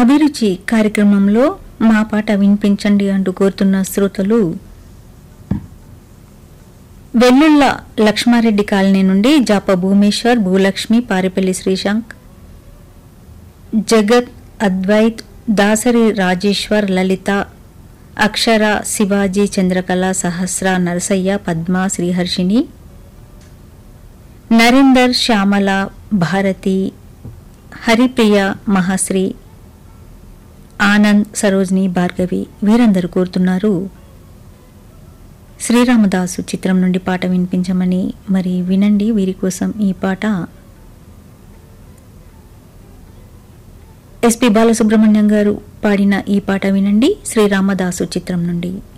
అభిరుచి కార్యక్రమంలో మా పాట వినిపించండి అంటూ కోరుతున్న శ్రోతలు వెల్లుళ్ళ లక్ష్మారెడ్డి కాలనీ నుండి జాప భూమేశ్వర్ భూలక్ష్మి పారిపల్లి శ్రీశాంక్ జగత్ అద్వైత్ దాసరి రాజేశ్వర్ లలిత అక్షర శివాజీ చంద్రకళ సహస్ర నరసయ్య పద్మ శ్రీహర్షిని నరేందర్ శ్యామల భారతి హరిప్రియ మహాశ్రీ ఆనంద్ సరోజిని భార్గవి వీరందరూ కోరుతున్నారు శ్రీరామదాసు చిత్రం నుండి పాట వినిపించమని మరి వినండి వీరి కోసం ఈ పాట ఎస్పి బాలసుబ్రహ్మణ్యం గారు పాడిన ఈ పాట వినండి శ్రీరామదాసు చిత్రం నుండి